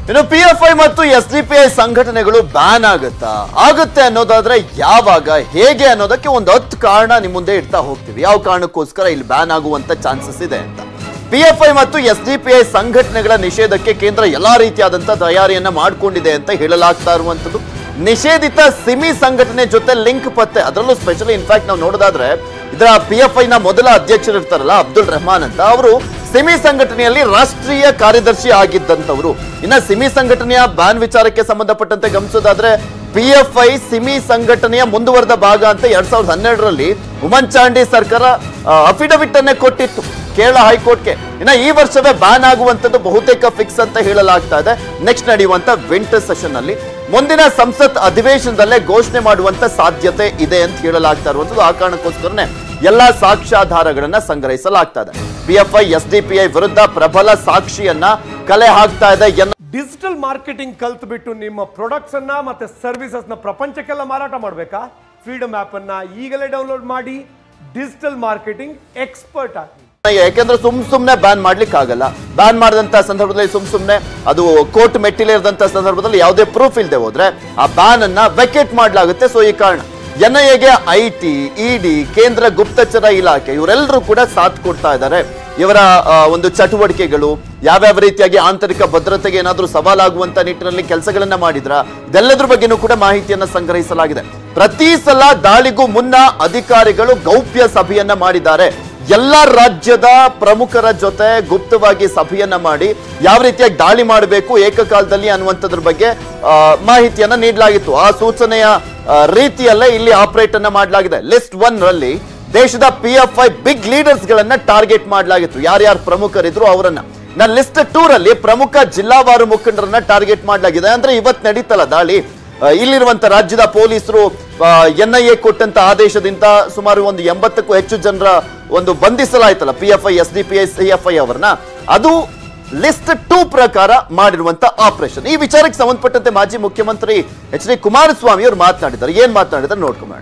ಇನ್ನು P F I ಮತ್ತು S D P I ಸಂಘಟನೆಗಳು ಬ್ಯಾನ್ ಆಗುತ್ತಾ ಆಗುತ್ತೆ ಅನ್ನೋದಾದ್ರೆ ಯಾವಾಗ ಹೇಗೆ ಅನ್ನೋದಕ್ಕೆ ಒಂದು ಹತ್ತು ಕಾರಣ ನಿಮ್ ಮುಂದೆ ಇಡ್ತಾ ಹೋಗ್ತೀವಿ ಯಾವ ಕಾರಣಕ್ಕೋಸ್ಕರ ಇಲ್ಲಿ ಬ್ಯಾನ್ ಆಗುವಂತ ಚಾನ್ಸಸ್ ಇದೆ ಅಂತ ಪಿ ಎಫ್ ಐ ಮತ್ತು ಎಸ್ ಡಿ ಪಿ ಐ ಸಂಘಟನೆಗಳ ನಿಷೇಧಕ್ಕೆ ಕೇಂದ್ರ ಎಲ್ಲಾ ರೀತಿಯಾದಂತ ತಯಾರಿಯನ್ನ ಮಾಡಿಕೊಂಡಿದೆ ಅಂತ ಹೇಳಲಾಗ್ತಾ ಇರುವಂತದ್ದು ನಿಷೇಧಿತ ಸಿಮಿ ಸಂಘಟನೆ ಜೊತೆ ಲಿಂಕ್ ಪತ್ತೆ ಅದರಲ್ಲೂ ಸ್ಪೆಷಲಿ ಇನ್ಫ್ಯಾಕ್ಟ್ ನಾವು ನೋಡೋದಾದ್ರೆ ಇದರ ಪಿ ಎಫ್ ಐ ನ ಮೊದಲ ಅಧ್ಯಕ್ಷರು ಇರ್ತಾರಲ್ಲ ಅಬ್ದುಲ್ ರೆಹಮಾನ್ ಅಂತ ಅವರು ಸಿಮಿ ಸಂಘಟನೆಯಲ್ಲಿ ರಾಷ್ಟ್ರೀಯ ಕಾರ್ಯದರ್ಶಿ ಆಗಿದ್ದಂತವರು ಇನ್ನ ಸಿಮಿ ಸಂಘಟನೆಯ ಬ್ಯಾನ್ ವಿಚಾರಕ್ಕೆ ಸಂಬಂಧಪಟ್ಟಂತೆ ಗಮನಿಸೋದಾದ್ರೆ ಪಿ ಎಫ್ ಐ ಸಿಮಿ ಸಂಘಟನೆಯ ಮುಂದುವರೆದ ಭಾಗ ಅಂತ ಎರಡ್ ಸಾವಿರದ ಹನ್ನೆರಡರಲ್ಲಿ ಉಮನ್ ಚಾಂಡಿ ಸರ್ಕಾರ ಅಫಿಡವಿಟ್ ಅನ್ನೇ ಕೊಟ್ಟಿತ್ತು ಕೇರಳ ಹೈಕೋರ್ಟ್ಗೆ ಇನ್ನ ಈ ವರ್ಷವೇ ಬ್ಯಾನ್ ಆಗುವಂತದ್ದು ಬಹುತೇಕ ಫಿಕ್ಸ್ ಅಂತ ಹೇಳಲಾಗ್ತಾ ಇದೆ ನೆಕ್ಸ್ಟ್ ನಡೆಯುವಂತ ವಿಂಟರ್ ಸೆಷನ್ ಅಲ್ಲಿ ಮುಂದಿನ ಸಂಸತ್ ಅಧಿವೇಶನದಲ್ಲೇ ಘೋಷಣೆ ಮಾಡುವಂತ ಸಾಧ್ಯತೆ ಇದೆ ಅಂತ ಹೇಳಲಾಗ್ತಾ ಇರುವಂತದ್ದು ಆ ಕಾರಣಕ್ಕೋಸ್ಕರನೇ ಎಲ್ಲಾ ಸಾಕ್ಷ್ಯಾಧಾರಗಳನ್ನ ಸಂಗ್ರಹಿಸಲಾಗ್ತಾ ಇದೆ ಪಿಎಫ್ಐ ಎಸ್ಡಿಪಿಐ ವಿರುದ್ಧ ಪ್ರಬಲ ಸಾಕ್ಷಿಯನ್ನ ಕಲೆ ಹಾಕ್ತಾ ಇದೆ ಎನ್ನ ಡಿಜಿಟಲ್ ಮಾರ್ಕೆಟಿಂಗ್ ಕಲ್ತ್ಬಿಟ್ಟು ನಿಮ್ಮ ಪ್ರಾಡಕ್ಟ್ಸ್ ಅನ್ನ ಮತ್ತೆ ಸರ್ವಿಸಸ್ ನ ಪ್ರಪಂಚಕ್ಕೆಲ್ಲ ಮಾರಾಟ ಮಾಡಬೇಕಾ ಫ್ರೀಡಮ್ ಆಪ್ ಅನ್ನ ಈಗಲೇ ಡೌನ್ಲೋಡ್ ಮಾಡಿ ಡಿಜಿಟಲ್ ಮಾರ್ಕೆಟಿಂಗ್ ಎಕ್ಸ್ಪರ್ಟ್ ಆಗಿ ಯಾಕೆಂದ್ರೆ ಸುಮ್ ಸುಮ್ನೆ ಬ್ಯಾನ್ ಮಾಡ್ಲಿಕ್ಕೆ ಆಗಲ್ಲ ಬ್ಯಾನ್ ಮಾಡಿದಂತ ಸಂದರ್ಭದಲ್ಲಿ ಸುಮ್ ಸುಮ್ನೆ ಅದು ಕೋರ್ಟ್ ಮೆಟ್ಟಿಲಿರದಂತ ಸಂದರ್ಭದಲ್ಲಿ ಯಾವುದೇ ಪ್ರೂಫ್ ಇಲ್ಲದೆ ಹೋದ್ರೆ ಆ ಬ್ಯಾನ್ ಅನ್ನ ವೆಕೆಟ್ ಮಾಡಲಾಗುತ್ತೆ ಸೊ ಈ ಕಾರಣ ಎನ್ಐಎಗೆ ಐ ಟಿ ಇಡಿ ಕೇಂದ್ರ ಗುಪ್ತಚರ ಇಲಾಖೆ ಇವರೆಲ್ಲರೂ ಕೂಡ ಸಾಥ್ ಕೊಡ್ತಾ ಇದ್ದಾರೆ ಇವರ ಆ, ಒಂದು ಚಟುವಟಿಕೆಗಳು ಯಾವ್ಯಾವ ರೀತಿಯಾಗಿ ಆಂತರಿಕ ಭದ್ರತೆಗೆ ಏನಾದ್ರೂ ಸವಾಲಾಗುವಂತ ನಿಟ್ಟಿನಲ್ಲಿ ಕೆಲಸಗಳನ್ನ ಮಾಡಿದ್ರ ಇದೆಲ್ಲದ್ರ ಬಗ್ಗೆನೂ ಕೂಡ ಮಾಹಿತಿಯನ್ನ ಸಂಗ್ರಹಿಸಲಾಗಿದೆ ಪ್ರತಿ ಸಲ ದಾಳಿಗೂ ಮುನ್ನ ಅಧಿಕಾರಿಗಳು ಗೌಪ್ಯ ಸಭೆಯನ್ನ ಮಾಡಿದ್ದಾರೆ ಎಲ್ಲ ರಾಜ್ಯದ ಪ್ರಮುಖರ ಜೊತೆ ಗುಪ್ತವಾಗಿ ಸಭೆಯನ್ನ ಮಾಡಿ ಯಾವ ರೀತಿಯಾಗಿ ದಾಳಿ ಮಾಡಬೇಕು ಏಕಕಾಲದಲ್ಲಿ ಅನ್ನುವಂಥದ್ರ ಬಗ್ಗೆ ಆ, ಮಾಹಿತಿಯನ್ನ ನೀಡಲಾಗಿತ್ತು ಆ ಸೂಚನೆಯ ಆ, ರೀತಿಯಲ್ಲೇ ಇಲ್ಲಿ ಆಪರೇಟ್ ಅನ್ನ ಮಾಡಲಾಗಿದೆ ಲಿಸ್ಟ್ ಒನ್ ರಲ್ಲಿ ದೇಶದ P F I big leaders ಗಳನ್ನ ಟಾರ್ಗೆಟ್ ಮಾಡಲಾಗಿತ್ತು ಯಾರ್ಯಾರು ಪ್ರಮುಖರಿದ್ರು ಅವರನ್ನ ನನ್ನ ಲಿಸ್ಟ್ ಟೂ ರಲ್ಲಿ ಪ್ರಮುಖ ಜಿಲ್ಲಾವಾರು ಮುಖಂಡರನ್ನ ಟಾರ್ಗೆಟ್ ಮಾಡಲಾಗಿದೆ ಅಂದ್ರೆ ಇವತ್ತು ನಡೀತಲ್ಲ ದಾಳಿ ಆ, ಇಲ್ಲಿರುವಂತ ರಾಜ್ಯದ ಪೊಲೀಸರು ಎನ್ ಐ ಎ ಕೊಟ್ಟಂತ ಆದೇಶದಿಂದ ಸುಮಾರು ಒಂದು ಎಂಬತ್ತಕ್ಕೂ ಹೆಚ್ಚು ಜನರ ಒಂದು ಬಂಧಿಸಲಾಯ್ತಲ್ಲ P F I S D P I C F I ಅವರನ್ನ ಅದು ಲಿಸ್ಟ್ ಟೂ ಪ್ರಕಾರ ಮಾಡಿರುವಂತ ಆಪರೇಷನ್ ಈ ವಿಚಾರಕ್ಕೆ ಸಂಬಂಧಪಟ್ಟಂತೆ ಮಾಜಿ ಮುಖ್ಯಮಂತ್ರಿ ಎಚ್ ಡಿ ಕುಮಾರಸ್ವಾಮಿ ಅವರು ಮಾತನಾಡಿದ್ದಾರೆ ಏನ್ ಮಾತನಾಡಿದ್ದಾರೆ ನೋಡ್ಕೊಂಬೋಣ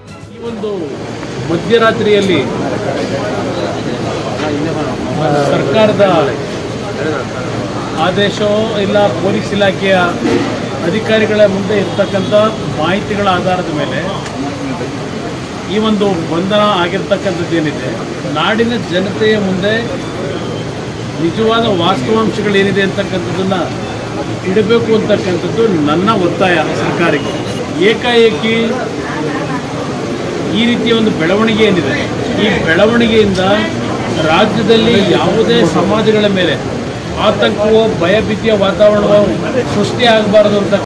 ಈ ಒಂದು ಮಧ್ಯರಾತ್ರಿಯಲ್ಲಿ ಸರ್ಕಾರದ ಆದೇಶವೋ ಇಲ್ಲ ಪೊಲೀಸ್ ಇಲಾಖೆಯ ಅಧಿಕಾರಿಗಳ ಮುಂದೆ ಇರ್ತಕ್ಕಂಥ ಮಾಹಿತಿಗಳ ಆಧಾರದ ಮೇಲೆ ಈ ಒಂದು ಬಂಧನ ಆಗಿರ್ತಕ್ಕಂಥದ್ದೇನಿದೆ ನಾಡಿನ ಜನತೆಯ ಮುಂದೆ ನಿಜವಾದ ವಾಸ್ತವಾಂಶಗಳೇನಿದೆ ಅಂತಕ್ಕಂಥದ್ದನ್ನು ಇಡಬೇಕು ಅಂತಕ್ಕಂಥದ್ದು ನನ್ನ ಒತ್ತಾಯ ಸರ್ಕಾರಕ್ಕೆ ಏಕಾಏಕಿ ಈ ರೀತಿಯ ಒಂದು ಬೆಳವಣಿಗೆ ಏನಿದೆ ಈ ಬೆಳವಣಿಗೆಯಿಂದ ರಾಜ್ಯದಲ್ಲಿ ಯಾವುದೇ ಸಮಾಜಗಳ ಮೇಲೆ ಆತಂಕವೋ ಭಯಭೀತಿಯ ವಾತಾವರಣವೋ ಸೃಷ್ಟಿ ಆಗಬಾರದು ಅಂತ